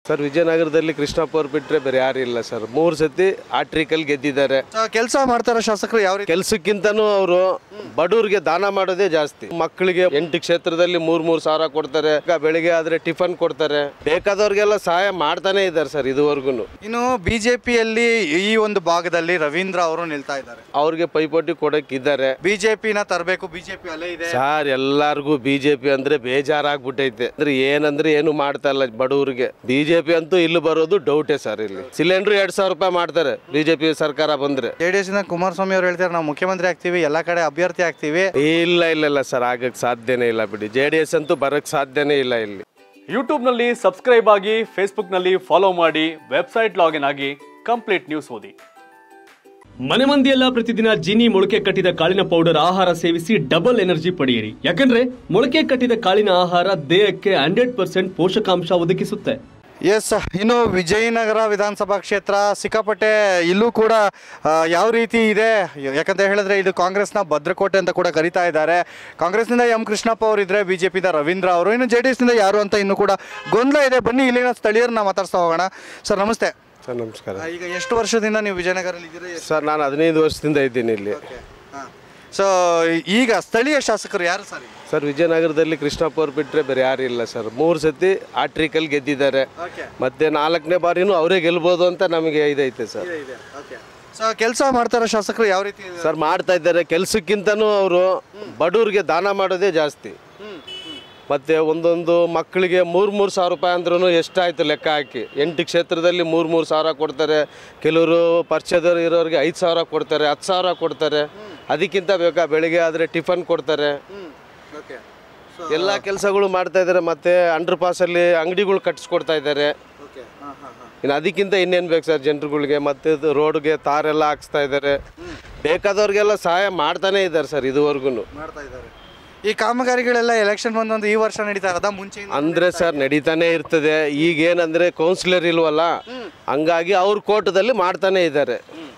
Sir ವಿಜಯನಗರದಲ್ಲಿ Krishnappa ಅವ್ರು ಬಿಟ್ರೆ ಬೇರೆ ಯಾರು ಇಲ್ಲ ಸರ್ ಮೂರು ಸತಿ ಆಟ್ರಿಕಲ್ ಗೆದ್ದಿದ್ದಾರೆ ಕೆಲಸ ಮಾಡ್ತಾರೋ ಶಾಸಕರು ಯಾವ ರೀತಿ ಕೆಲ್ಸಕ್ಕಿಂತನೂ ಅವರು ಬಡವ್ರಿಗೆ ದಾನ ಮಾಡೋದೇ ಜಾಸ್ತಿ ಮಕ್ಕಳಿಗೆ ಎಂಟು ಕ್ಷೇತ್ರದಲ್ಲಿ ಮೂರ್ ಮೂರ್ ಸಾವಿರ ಕೊಡ್ತಾರೆ ಈಗ ಬೆಳಿಗ್ಗೆ ಆದ್ರೆ ಟಿಫನ್ ಕೊಡ್ತಾರೆ ಬೇಕಾದವ್ರಿಗೆಲ್ಲ ಸಹಾಯ ಮಾಡ್ತಾನೆ ಇದ್ದಾರೆ ಸರ್ ಇದುವರೆಗೂ ಇನ್ನು ಬಿಜೆಪಿಯಲ್ಲಿ ಈ ಒಂದು ಭಾಗದಲ್ಲಿ ರವೀಂದ್ರ ಅವರು ನಿಲ್ತಾ ಇದ್ದಾರೆ ಅವ್ರಿಗೆ ಪೈಪೋಟಿ ಕೊಡಕ್ಕಿದ್ದಾರೆ ಬಿಜೆಪಿನ ತರಬೇಕು ಬಿಜೆಪಿ ಅಲ್ಲೇ ಇದೆ ಸರ್ ಎಲ್ಲಾರ್ಗೂ ಬಿಜೆಪಿ ಅಂದ್ರೆ ಬೇಜಾರಾಗ್ಬಿಟ್ಟೈತೆ ಅಂದ್ರೆ ಏನಂದ್ರೆ ಏನು ಮಾಡ್ತಾ ಇಲ್ಲ ಬಡವ್ರಿಗೆ ಬಿಜೆಪಿ ಅಂತೂ ಇಲ್ಲಿ ಬರೋದು ಡೌಟೇ ಸರ್ ಇಲ್ಲಿ ಸಿಲಿಂಡರ್ ಎರಡ್ ಸಾವಿರ ರೂಪಾಯಿ ಮಾಡ್ತಾರೆ ಬಿಜೆಪಿ ಸರ್ಕಾರ ಬಂದ್ರೆ ಜೆ ಡಿ ಎಸ್ ಇಂದ ಕುಮಾರಸ್ವಾಮಿ ಅವರು ಹೇಳ್ತಾರೆ ನಾವು ಮುಖ್ಯಮಂತ್ರಿ ಆಗ್ತೀವಿ ಎಲ್ಲ ಕಡೆ ಅಭ್ಯರ್ಥಿ ಆಗ್ತೀವಿ ಇಲ್ಲ ಇಲ್ಲ ಇಲ್ಲ ಸರ್ ಆಗಕ್ ಸಾಧ್ಯನೇ ಇಲ್ಲ ಬಿಡಿ ಜೆ ಡಿ ಎಸ್ ಅಂತೂ ಬರಕ್ ಸಾಧ್ಯನೇ ಇಲ್ಲ ಇಲ್ಲಿ ಯೂಟ್ಯೂಬ್ನಲ್ಲಿ ಸಬ್ಸ್ಕ್ರೈಬ್ ಆಗಿ ಫೇಸ್ಬುಕ್ನಲ್ಲಿ ಫಾಲೋ ಮಾಡಿ ವೆಬ್ಸೈಟ್ ಲಾಗಿನ್ ಆಗಿ ಕಂಪ್ಲೀಟ್ ನ್ಯೂಸ್ ಓದಿ ಮನೆ ಮಂದಿಯೆಲ್ಲ ಪ್ರತಿದಿನ ಜೀನಿ ಮೊಳಕೆ ಕಟ್ಟಿದ ಕಾಳಿನ ಪೌಡರ್ ಆಹಾರ ಸೇವಿಸಿ ಡಬಲ್ ಎನರ್ಜಿ ಪಡೆಯಿರಿ ಯಾಕಂದ್ರೆ ಮೊಳಕೆ ಕಟ್ಟಿದ ಕಾಳಿನ ಆಹಾರ ದೇಹಕ್ಕೆ ಹಂಡ್ರೆಡ್ ಪರ್ಸೆಂಟ್ ಪೋಷಕಾಂಶ ಒದಗಿಸುತ್ತೆ ಎಸ್ ಇನ್ನು ವಿಜಯನಗರ ವಿಧಾನಸಭಾ ಕ್ಷೇತ್ರ ಸಿಕ್ಕಾಪಟ್ಟೆ ಇಲ್ಲೂ ಕೂಡ ಆ, ಯಾವ ರೀತಿ ಇದೆ ಯಾಕಂತ ಹೇಳಿದ್ರೆ ಇದು ಕಾಂಗ್ರೆಸ್ನ ಭದ್ರಕೋಟೆ ಅಂತ ಕೂಡ ಕರಿತಾ ಇದ್ದಾರೆ ಕಾಂಗ್ರೆಸ್ನಿಂದ ಎಂ ಕೃಷ್ಣಪ್ಪ ಅವರು ಇದ್ರೆ ಬಿಜೆಪಿಯಿಂದ ರವೀಂದ್ರ ಅವರು ಇನ್ನು ಜೆ ಡಿ ಎಸ್ನಿಂದ ಯಾರು ಅಂತ ಇನ್ನೂ ಕೂಡ ಗೊಂದಲ ಇದೆ ಬನ್ನಿ ಇಲ್ಲಿನ ಸ್ಥಳೀಯರನ್ನ ಮಾತಾಡ್ಸ್ತಾ ಹೋಗೋಣ ಸರ್ ನಮಸ್ತೆ ಸರ್ ನಮಸ್ಕಾರ ಆ, ಈಗ ಎಷ್ಟು ವರ್ಷದಿಂದ ನೀವು ವಿಜಯನಗರಲ್ಲಿ ಇದ್ದೀರಿ ಸರ್ ನಾನು ಹದಿನೈದು ವರ್ಷದಿಂದ ಇದ್ದೀನಿ ಇಲ್ಲಿ ಸೊ ಈಗ ಸ್ಥಳೀಯ ಶಾಸಕರು ಯಾರು ಸರ್ ಈಗ? ಸರ್ ವಿಜಯನಗರದಲ್ಲಿ ಕೃಷ್ಣಪ್ಪ ಅವ್ರು ಬಿಟ್ರೆ ಬೇರೆ ಯಾರು ಇಲ್ಲ ಸರ್ ಮೂರು ಸತಿ ಆಟ್ರಿಕಲ್ ಗೆದ್ದಿದ್ದಾರೆ ಮತ್ತೆ ನಾಲ್ಕನೇ ಬಾರಿನೂ ಅವರೇ ಗೆಲ್ಬೋದು ಅಂತ ನಮಗೆ ಇದೈತೆ ಸರ್ ಸೊ ಕೆಲಸ ಮಾಡ್ತಾರೋ ಶಾಸಕರು ಯಾವ ರೀತಿ ಸರ್ ಮಾಡ್ತಾ ಇದ್ದಾರೆ ಕೆಲ್ಸಕ್ಕಿಂತನೂ ಅವರು ಬಡವ್ರಿಗೆ ದಾನ ಮಾಡೋದೇ ಜಾಸ್ತಿ ಮತ್ತೆ ಒಂದೊಂದು ಮಕ್ಕಳಿಗೆ ಮೂರು ಮೂರು ಸಾವಿರ ರೂಪಾಯಿ ಅಂದ್ರೂ ಎಷ್ಟಾಯ್ತು ಲೆಕ್ಕ ಹಾಕಿ ಎಂಟು ಕ್ಷೇತ್ರದಲ್ಲಿ ಮೂರು ಮೂರು ಸಾವಿರ ಕೊಡ್ತಾರೆ ಕೆಲವರು ಪರಿಚಯದವ್ರು ಇರೋರಿಗೆ ಐದು ಸಾವಿರ ಕೊಡ್ತಾರೆ ಹತ್ತು ಸಾವಿರ ಕೊಡ್ತಾರೆ ಅದಕ್ಕಿಂತ ಬೇಕಾ ಬೆಳಿಗ್ಗೆ ಆದರೆ ಟಿಫನ್ ಕೊಡ್ತಾರೆ ಎಲ್ಲ ಕೆಲಸಗಳು ಮಾಡ್ತಾ ಇದ್ದಾರೆ ಮತ್ತೆ ಅಂಡರ್ ಪಾಸಲ್ಲಿ ಅಂಗಡಿಗಳು ಕಟ್ಸ್ಕೊಡ್ತಾ ಇದ್ದಾರೆ ಇನ್ನು ಅದಕ್ಕಿಂತ ಇನ್ನೇನು ಬೇಕು ಸರ್ ಜನರುಗಳಿಗೆ ಮತ್ತೆ ಇದು ರೋಡ್ಗೆ ತಾರೆಲ್ಲ ಹಾಕ್ಸ್ತಾ ಇದ್ದಾರೆ ಬೇಕಾದವ್ರಿಗೆಲ್ಲ ಸಹಾಯ ಮಾಡ್ತಾನೆ ಇದ್ದಾರೆ ಸರ್ ಇದುವರೆಗೂ ಮಾಡ್ತಾ ಇದ್ದಾರೆ ಈ ಕಾಮಗಾರಿಗಳೆಲ್ಲ ಎಲೆಕ್ಷನ್ ಬಂದೊಂದು ಈ ವರ್ಷ ನಡೀತಾ ಇರೋದಾ ಮುಂಚೆ ಅಂದ್ರೆ ಸರ್ ನಡೀತಾನೆ ಇರ್ತದೆ ಈಗ ಏನಂದ್ರೆ ಕೌನ್ಸಿಲರ್ ಇಲ್ವಲ್ಲ ಹಂಗಾಗಿ ಅವ್ರ ಕೋಟದಲ್ಲಿ ಮಾಡ್ತಾನೆ ಇದ್ದಾರೆ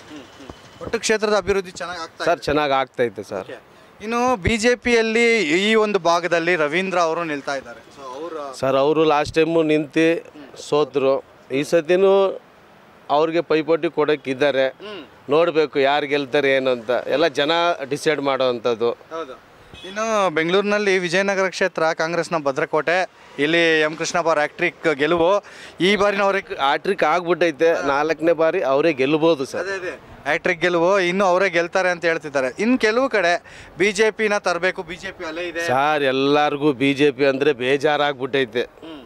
ಒಟ್ಟು ಕ್ಷೇತ್ರದ ಅಭಿವೃದ್ಧಿ ಚೆನ್ನಾಗಿ ಆಗ್ತಾ ಸರ್ ಚೆನ್ನಾಗಿ ಆಗ್ತೈತೆ ಸರ್ ಇದೆ. ಇನ್ನು ಬಿಜೆಪಿಯಲ್ಲಿ ಈ ಒಂದು ಭಾಗದಲ್ಲಿ ರವೀಂದ್ರ ಅವರು ನಿಲ್ತಾ ಇದ್ದಾರೆ ಸೊ ಅವರ ಸರ್ ಅವರು ಲಾಸ್ಟ್ ಟೈಮು ನಿಂತು ಸೋತರು ಈ ಸತಿನೂ ಅವ್ರಿಗೆ ಪೈಪೋಟಿ ಕೊಡೋಕ್ಕಿದ್ದಾರೆ ನೋಡಬೇಕು ಯಾರು ಗೆಲ್ತಾರೆ ಏನು ಅಂತ ಎಲ್ಲ ಜನ ಡಿಸೈಡ್ ಮಾಡೋ ಅಂಥದ್ದು ಹೌದು ಇನ್ನು ಬೆಂಗಳೂರಿನಲ್ಲಿ ವಿಜಯನಗರ ಕ್ಷೇತ್ರ ಕಾಂಗ್ರೆಸ್ನ ಭದ್ರಕೋಟೆ ಇಲ್ಲಿ ಎಂ ಕೃಷ್ಣಪ್ಪ ಅವರ ಆಕ್ಟ್ರಿಕ್ ಗೆಲುವು ಈ ಬಾರಿನ ಅವ್ರಿಗೆ ಆಟ್ರಿಕ್ ಆಗ್ಬಿಟ್ಟೈತೆ ನಾಲ್ಕನೇ ಬಾರಿ ಅವರೇ ಗೆಲ್ಬೋದು ಸರ್ ಆಕ್ಟ್ರಿಕ್ ಗೆಲುವು ಇನ್ನು ಅವರೇ ಗೆಲ್ತಾರೆ ಅಂತ ಹೇಳ್ತಿದ್ದಾರೆ ಇನ್ನು ಕೆಲವು ಕಡೆ ಬಿಜೆಪಿನ ತರಬೇಕು ಬಿಜೆಪಿ ಅಲ್ಲೇ ಇದೆ ಸರ್ ಎಲ್ಲಾರ್ಗೂ ಬಿ ಜೆ ಪಿ ಅಂದರೆ ಬೇಜಾರಾಗ್ಬಿಟ್ಟೈತೆ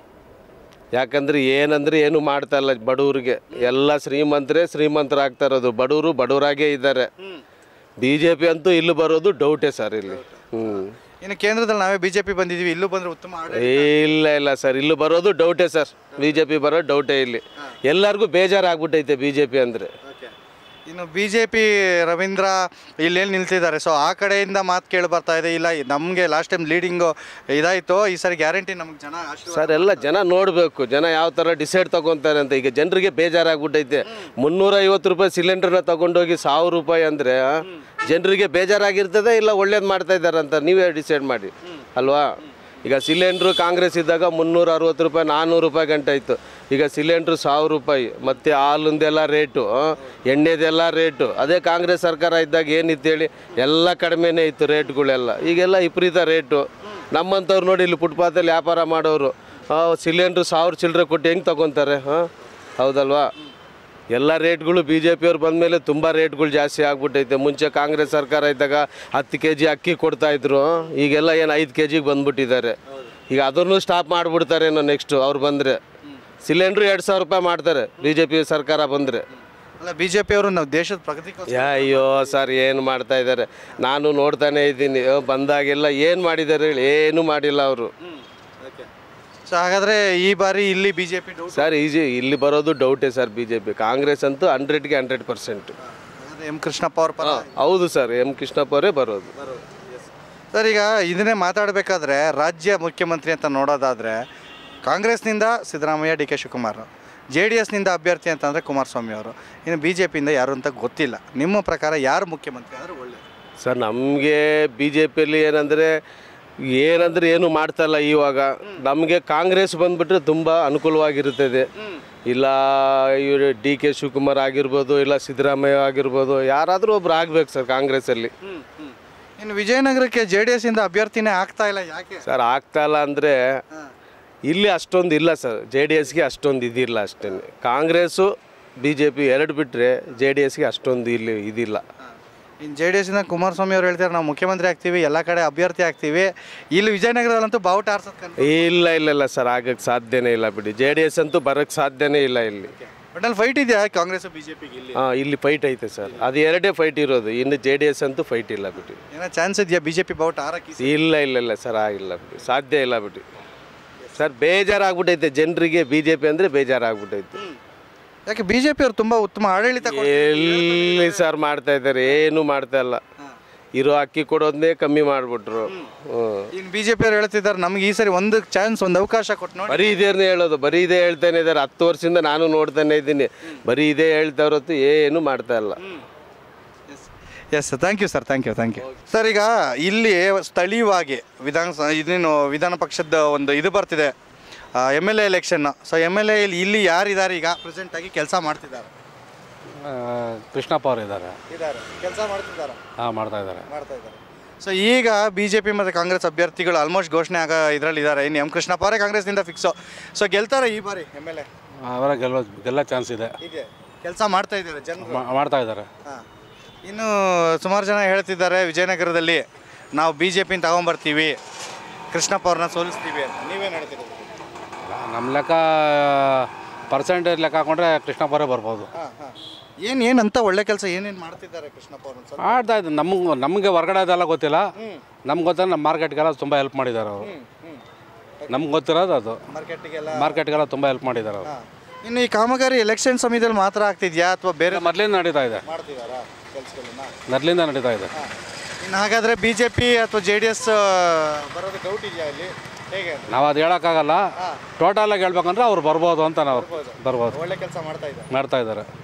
ಯಾಕಂದ್ರೆ ಏನಂದ್ರೆ ಏನು ಮಾಡ್ತಾ ಇಲ್ಲ ಬಡವ್ರಿಗೆ ಎಲ್ಲ ಶ್ರೀಮಂತರೇ ಶ್ರೀಮಂತರಾಗ್ತಾ ಇರೋದು ಬಡವರು ಬಡವರಾಗೇ ಇದ್ದಾರೆ ಬಿ ಜೆ ಪಿ ಅಂತೂ ಇಲ್ಲಿ ಬರೋದು ಡೌಟೇ ಸರ್ ಇಲ್ಲಿ ಹ್ಞೂ ಇನ್ನು ಕೇಂದ್ರದಲ್ಲಿ ನಾವೇ ಬಿಜೆಪಿ ಬಂದಿದ್ದೀವಿ ಇಲ್ಲೂ ಬಂದ್ರೆ ಉತ್ತಮ ಆಡಳಿತ ಇಲ್ಲ ಇಲ್ಲ ಸರ್ ಇಲ್ಲಿ ಬರೋದು ಡೌಟೇ ಸರ್ ಬಿ ಜೆ ಪಿ ಬರೋದು ಡೌಟೇ ಇಲ್ಲಿ ಎಲ್ಲರಿಗೂ ಬೇಜಾರಾಗ್ಬಿಟ್ಟೈತೆ ಬಿ ಜೆ ಪಿ ಅಂದರೆ ಇನ್ನು ಬಿ ಜೆ ಪಿ ರವೀಂದ್ರ ಇಲ್ಲೇನು ನಿಲ್ತಿದ್ದಾರೆ ಸೊ ಆ ಕಡೆಯಿಂದ ಮಾತು ಕೇಳಿ ಬರ್ತಾ ಇದೆ ಇಲ್ಲ ನಮಗೆ ಲಾಸ್ಟ್ ಟೈಮ್ ಲೀಡಿಂಗು ಇದಾಯಿತು ಈ ಸರಿ ಗ್ಯಾರಂಟಿ ನಮ್ಗೆ ಜನ ಆಶೀರ್ವಾದ ಸರ್ ಎಲ್ಲ ಜನ ನೋಡಬೇಕು ಜನ ಯಾವ ಥರ ಡಿಸೈಡ್ ತಗೊತಾರೆ ಅಂತ ಈಗ ಜನರಿಗೆ ಬೇಜಾರಾಗ್ಬಿಟ್ಟೈತೆ ಮುನ್ನೂರ ಐವತ್ತು ರೂಪಾಯಿ ಸಿಲಿಂಡರ್ನ ತಗೊಂಡೋಗಿ ಸಾವಿರ ರೂಪಾಯಿ ಅಂದರೆ ಜನರಿಗೆ ಬೇಜಾರಾಗಿರ್ತದೆ ಇಲ್ಲ ಒಳ್ಳೇದು ಮಾಡ್ತಾ ಇದ್ದಾರೆ ಅಂತ ನೀವೇ ಡಿಸೈಡ್ ಮಾಡಿ ಅಲ್ವಾ ಈಗ ಸಿಲಿಂಡ್ರು ಕಾಂಗ್ರೆಸ್ ಇದ್ದಾಗ ಮುನ್ನೂರ ಅರವತ್ತು ರೂಪಾಯಿ ನಾನ್ನೂರು ರೂಪಾಯಿ ಗಂಟೆ ಇತ್ತು ಈಗ ಸಿಲಿಂಡ್ರು ಸಾವಿರ ರೂಪಾಯಿ ಮತ್ತು ಹಾಲಿಂದೆಲ್ಲ ರೇಟು ಆ, ಎಣ್ಣೆದೆಲ್ಲ ರೇಟು ಅದೇ ಕಾಂಗ್ರೆಸ್ ಸರ್ಕಾರ ಇದ್ದಾಗ ಏನಿತ್ತು ಹೇಳಿ ಎಲ್ಲ ಕಡಿಮೆನೇ ಇತ್ತು ರೇಟ್ಗಳೆಲ್ಲ ಈಗೆಲ್ಲ ವಿಪರೀತ ರೇಟು ನಮ್ಮಂಥವ್ರು ನೋಡಿ ಇಲ್ಲಿ ಫುಟ್ಪಾತಲ್ಲಿ ವ್ಯಾಪಾರ ಮಾಡೋರು ಸಿಲಿಂಡ್ರು ಸಾವಿರ ಚಿಲ್ಲರೆ ಕೊಟ್ಟು ಹೆಂಗೆ ತಗೊತಾರೆ ಹಾಂ ಹೌದಲ್ವಾ ಎಲ್ಲ ರೇಟ್ಗಳು ಬಿ ಜೆ ಪಿಯವ್ರು ಬಂದಮೇಲೆ ತುಂಬ ರೇಟ್ಗಳು ಜಾಸ್ತಿ ಆಗ್ಬಿಟ್ಟೈತೆ ಮುಂಚೆ ಕಾಂಗ್ರೆಸ್ ಸರ್ಕಾರ ಇದ್ದಾಗ ಹತ್ತು ಕೆ ಜಿ ಅಕ್ಕಿ ಕೊಡ್ತಾಯಿದ್ರು ಈಗೆಲ್ಲ ಏನು ಐದು ಕೆ ಜಿಗೆ ಬಂದ್ಬಿಟ್ಟಿದ್ದಾರೆ ಈಗ ಅದನ್ನು ಸ್ಟಾಪ್ ಮಾಡಿಬಿಡ್ತಾರೇನೋ ನೆಕ್ಸ್ಟು ಅವ್ರು ಬಂದರೆ ಸಿಲಿಂಡ್ರು ಎರಡು ಸಾವಿರ ರೂಪಾಯಿ ಮಾಡ್ತಾರೆ ಬಿ ಜೆ ಪಿ ಸರ್ಕಾರ ಬಂದರೆ ಅಲ್ಲ ಬಿ ಜೆ ಪಿಯವರು ನಾವು ದೇಶದ ಪ್ರಗತಿಗೋಸ್ಕರ ಯಾ ಅಯ್ಯೋ ಸರ್ ಏನು ಮಾಡ್ತಾ ಇದ್ದಾರೆ ನಾನು ನೋಡ್ತಾನೆ ಇದ್ದೀನಿ ಅಯ್ಯೋ, ಬಂದಾಗೆಲ್ಲ ಏನು ಮಾಡಿದ್ದಾರೆ ಹೇಳಿ ಏನು ಮಾಡಿಲ್ಲ ಅವರು ಸೊ ಹಾಗಾದ್ರೆ ಈ ಬಾರಿ ಇಲ್ಲಿ B J P sir easy ಇಲ್ಲಿ ಬರೋದು ಡೌಟೇ sir B J P Congress ಅಂತೂ ಹಂಡ್ರೆಡ್ಗೆ ಹಂಡ್ರೆಡ್ ಪರ್ಸೆಂಟ್ ಎಂ ಕೃಷ್ಣಪ್ಪ ಅವ್ರ ಪರ ಹೌದು ಸರ್ ಎಂ ಕೃಷ್ಣಪ್ಪ ಅವರೇ ಬರೋದು ಸರ್ ಈಗ ಇದನ್ನೇ ಮಾತಾಡಬೇಕಾದ್ರೆ ರಾಜ್ಯ ಮುಖ್ಯಮಂತ್ರಿ ಅಂತ ನೋಡೋದಾದರೆ ಕಾಂಗ್ರೆಸ್ನಿಂದ Siddaramaiah D K Shivakumar J D ಎಸ್ನಿಂದ ಅಭ್ಯರ್ಥಿ ಅಂತಂದರೆ ಕುಮಾರಸ್ವಾಮಿ ಅವರು ಇನ್ನು ಬಿ ಜೆ ಪಿಯಿಂದ ಯಾರು ಅಂತ ಗೊತ್ತಿಲ್ಲ ನಿಮ್ಮ ಪ್ರಕಾರ ಯಾರು ಮುಖ್ಯಮಂತ್ರಿ ಆದರೆ ಒಳ್ಳೆಯದು ಸರ್ ನಮಗೆ ಬಿ ಜೆ ಪಿಯಲ್ಲಿ ಏನಂದರೆ ಏನಂದ್ರೆ ಏನು ಮಾಡ್ತಾ ಇಲ್ಲ ಇವಾಗ ನಮಗೆ ಕಾಂಗ್ರೆಸ್ ಬಂದ್ಬಿಟ್ರೆ ತುಂಬ ಅನುಕೂಲವಾಗಿರುತ್ತದೆ ಇಲ್ಲ ಇವರು ಡಿ ಕೆ ಶಿವಕುಮಾರ್ ಆಗಿರ್ಬೋದು ಇಲ್ಲ ಸಿದ್ದರಾಮಯ್ಯ ಆಗಿರ್ಬೋದು ಯಾರಾದರೂ ಒಬ್ರು ಆಗ್ಬೇಕು ಸರ್ ಕಾಂಗ್ರೆಸ್ಸಲ್ಲಿ ಇನ್ನು ವಿಜಯನಗರಕ್ಕೆ ಜೆ ಡಿ ಎಸ್ ಇಂದ ಅಭ್ಯರ್ಥಿನೇ ಆಗ್ತಾ ಇಲ್ಲ ಯಾಕೆ ಸರ್ ಆಗ್ತಾ ಇಲ್ಲ ಅಂದರೆ ಇಲ್ಲಿ ಅಷ್ಟೊಂದು ಇಲ್ಲ ಸರ್ ಜೆ ಡಿ ಎಸ್ಗೆ ಅಷ್ಟೊಂದು ಇದಿಲ್ಲ ಅಷ್ಟೇ ಕಾಂಗ್ರೆಸ್ಸು ಬಿ ಜೆ ಪಿ ಎರಡು ಬಿಟ್ಟರೆ ಜೆ ಡಿ ಎಸ್ಗೆ ಅಷ್ಟೊಂದು ಇಲ್ಲಿ ಇದಿಲ್ಲ ಇನ್ನು ಜೆ ಡಿ ಎಸ್ ಇಂದ ಕುಮಾರಸ್ವಾಮಿ ಅವ್ರು ಹೇಳ್ತಾರೆ ನಾವು ಮುಖ್ಯಮಂತ್ರಿ ಆಗ್ತೀವಿ ಎಲ್ಲ ಕಡೆ ಅಭ್ಯರ್ಥಿ ಆಗ್ತೀವಿ ಇಲ್ಲಿ ವಿಜಯನಗರದಲ್ಲಂತೂ ಬಾವುಟ ಆರ್ಸೋದ್ ಕನ್ ಇಲ್ಲ ಇಲ್ಲ ಇಲ್ಲ ಸರ್ ಆಗಕ್ಕೆ ಸಾಧ್ಯನೇ ಇಲ್ಲ ಬಿಡಿ ಜೆ ಡಿ ಎಸ್ ಅಂತೂ ಬರೋಕ್ಕೆ ಸಾಧ್ಯನೇ ಇಲ್ಲ ಇಲ್ಲಿ ಒಟ್ಟಲ್ಲಿ ಫೈಟ್ ಇದೆಯಾ ಕಾಂಗ್ರೆಸ್ ಬಿಜೆಪಿಗೆ ಇಲ್ಲಿ ಹಾಂ ಇಲ್ಲಿ ಫೈಟ್ ಐತೆ ಸರ್ ಅದು ಎರಡೇ ಫೈಟ್ ಇರೋದು ಇನ್ನು ಜೆ ಡಿ ಎಸ್ ಅಂತೂ ಫೈಟ್ ಇಲ್ಲ ಬಿಡಿ ಏನೋ ಚಾನ್ಸ್ ಇದೆಯಾ ಬಿಜೆಪಿ ಬಾವುಟ ಆರಕ್ಕೆ ಇಲ್ಲ ಇಲ್ಲ ಇಲ್ಲ ಸರ್ ಆಗಿಲ್ಲ ಬಿಡಿ ಸಾಧ್ಯ ಇಲ್ಲ ಬಿಡಿ ಸರ್ ಬೇಜಾರಾಗ್ಬಿಟ್ಟೈತೆ ಜನರಿಗೆ ಬಿ ಜೆ ಪಿ ಅಂದರೆ ಬೇಜಾರಾಗ್ಬಿಟ್ಟೈತೆ ಯಾಕೆ ಬಿಜೆಪಿ ಅವ್ರು ತುಂಬಾ ಉತ್ತಮ ಆಡಳಿತ ಕೊಡ್- ಎಲ್ಲಿ ಸರ್ ಮಾಡ್ತಾ ಇದ್ದಾರೆ ಏನು ಮಾಡ್ತಾ ಇಲ್ಲ ಇರೋ ಅಕ್ಕಿ ಕೊಡೋದನ್ನೇ ಕಮ್ಮಿ ಮಾಡಿಬಿಟ್ರು ಹ್ಞೂ ಇನ್ನು ಬಿಜೆಪಿ ಅವ್ರು ಹೇಳ್ತಿದ್ದಾರೆ ನಮ್ಗೆ ಈ ಸರಿ ಒಂದು ಚಾನ್ಸ್ ಒಂದು ಅವಕಾಶ ಕೊಟ್ಟು ನೋಡಿ ಬರೀ ಇದೇನೆ ಹೇಳೋದು ಬರೀ ಇದೇ ಹೇಳ್ತಾನೆ ಇದ್ದಾರೆ ಹತ್ತು ವರ್ಷದಿಂದ ನಾನು ನೋಡ್ತಾನೆ ಇದ್ದೀನಿ ಬರೀ ಇದೇ ಹೇಳ್ತಾ ಹೊರತು ಏನು ಮಾಡ್ತಾ ಇಲ್ಲ yes thank you sir thank you thank you sir ಈಗ ಇಲ್ಲಿ ಸ್ಥಳೀಯವಾಗಿ ವಿಧಾನ ಇದೇನು ವಿಧಾನ ಪಕ್ಷದ ಒಂದು ಇದು ಬರ್ತಿದೆ M L A election so M L A ಇಲ್ಲಿ ಯಾರಿದ್ದಾರೆ ಈಗ ಪ್ರೆಸೆಂಟ್ ಆಗಿ ಕೆಲಸ ಮಾಡ್ತಿದ್ದಾರೆ ಆ, ಕೃಷ್ಣಪ್ಪ ಅವರು ಇದ್ದಾರೆ ಇದ್ದಾರೆ ಕೆಲಸ ಮಾಡ್ತಿದ್ದಾರೆ ಹಾಂ ಮಾಡ್ತಾ ಇದ್ದಾರೆ ಮಾಡ್ತಾ ಇದ್ದಾರೆ ಸೊ ಈಗ ಬಿ ಜೆ ಪಿ ಮತ್ತು ಕಾಂಗ್ರೆಸ್ ಅಭ್ಯರ್ಥಿಗಳು ಆಲ್ಮೋಸ್ಟ್ ಘೋಷಣೆ ಆಗೋ ಇದರಲ್ಲಿ ಇದ್ದಾರೆ ಇನ್ನು ಎಂ ಕೃಷ್ಣಪ್ಪ ಅವರೇ ಕಾಂಗ್ರೆಸ್ನಿಂದ ಫಿಕ್ಸು ಸೊ ಗೆಲ್ತಾರೆ ಈ ಬಾರಿ ಎಮ್ ಎಲ್ ಎ ಅವರ ಗೆಲ್ಲೋ ಗೆಲ್ಲ ಚಾನ್ಸ್ ಇದೆ ಹೀಗೆ ಕೆಲಸ ಮಾಡ್ತಾ ಇದ್ದಾರೆ ಜನರು ಮಾ- ಮಾಡ್ತಾ ಇದ್ದಾರೆ ಹಾಂ ಇನ್ನು ಸುಮಾರು ಜನ ಹೇಳ್ತಿದ್ದಾರೆ ವಿಜಯನಗರದಲ್ಲಿ ನಾವು ಬಿ ಜೆ ಪಿನ ತಗೊಂಬರ್ತೀವಿ ಕೃಷ್ಣಪ್ಪ ಅವ್ರನ್ನ ಸೋಲಿಸ್ತೀವಿ ಅಂತ ನೀವೇನು ಹೇಳ್ತೀರಿ ನಮ್ಮ ಲೆಕ್ಕ ಪರ್ಸೆಂಟೇಜ್ ಲೆಕ್ಕ ಹಾಕೊಂಡ್ರೆ ಕೃಷ್ಣಪ್ಪ ಅವರೇ ಬರ್ಬೋದು ಹಾಂ ಹಾಂ ಏನು ಏನು ಅಂತ ಒಳ್ಳೆ ಕೆಲಸ ಏನೇನು ಮಾಡ್ತಿದ್ದಾರೆ ಕೃಷ್ಣಪ್ಪ ಅವ್ರನ್ನ ಸ್ವಲ್ಪ ಮಾಡ್ತಾ ಇದ್ದಾರೆ ನಮ್ಗೆ ನಮಗೆ ಹೊರಗಡೆ ಅದೆಲ್ಲ ಗೊತ್ತಿಲ್ಲ ನಮ್ಗೆ ಗೊತ್ತಿಲ್ಲ ನಮ್ಮ ಮಾರ್ಕೆಟ್ಗೆಲ್ಲ ತುಂಬ ಹೆಲ್ಪ್ ಮಾಡಿದ್ದಾರೆ ಅವರು ನಮ್ಗೆ ಗೊತ್ತಿರೋದು ಅದು ಮಾರ್ಕೆಟಿಗೆಲ್ಲ ಮಾರ್ಕೆಟ್ಗೆಲ್ಲ ತುಂಬ ಹೆಲ್ಪ್ ಮಾಡಿದ್ದಾರೆ ಅವರು ಹಾಂ ಇನ್ನು ಈ ಕಾಮಗಾರಿ ಎಲೆಕ್ಷನ್ ಸಮಯದಲ್ಲಿ ಮಾತ್ರ ಆಗ್ತಿದ್ಯಾ ಅಥವಾ ಬೇರೆ ಮೊದಲಿಂದ ನಡೀತಾ ಇದೆ ಮಾಡ್ತಿದ್ದಾರಾ ಕೆಲಸಗಳನ್ನ ಮೊದಲಿಂದ ನಡೀತಾ ಇದೆ ಇನ್ನು ಹಾಗಾದರೆ ಬಿ ಜೆ ಪಿ ಅಥವಾ ಜೆ ಡಿ ಎಸ್ ಬರೋದು ಡೌಟ್ ಇದೆಯಾ ಇಲ್ಲಿ ಹೇಗೆ ಅಂತ? ನಾವು ಅದು ಹೇಳೋಕ್ಕಾಗಲ್ಲ ಟೋಟಲಾಗಿ ಹೇಳ್ಬೇಕಂದ್ರೆ ಅವ್ರು ಬರ್ಬೋದು ಅಂತ ನಾವು ಬರ್ಬೋದು ಒಳ್ಳೆ ಕೆಲಸ ಮಾಡ್ತಾ ಇದ್ದಾರೆ ಮಾಡ್ತಾ ಇದ್ದಾರೆ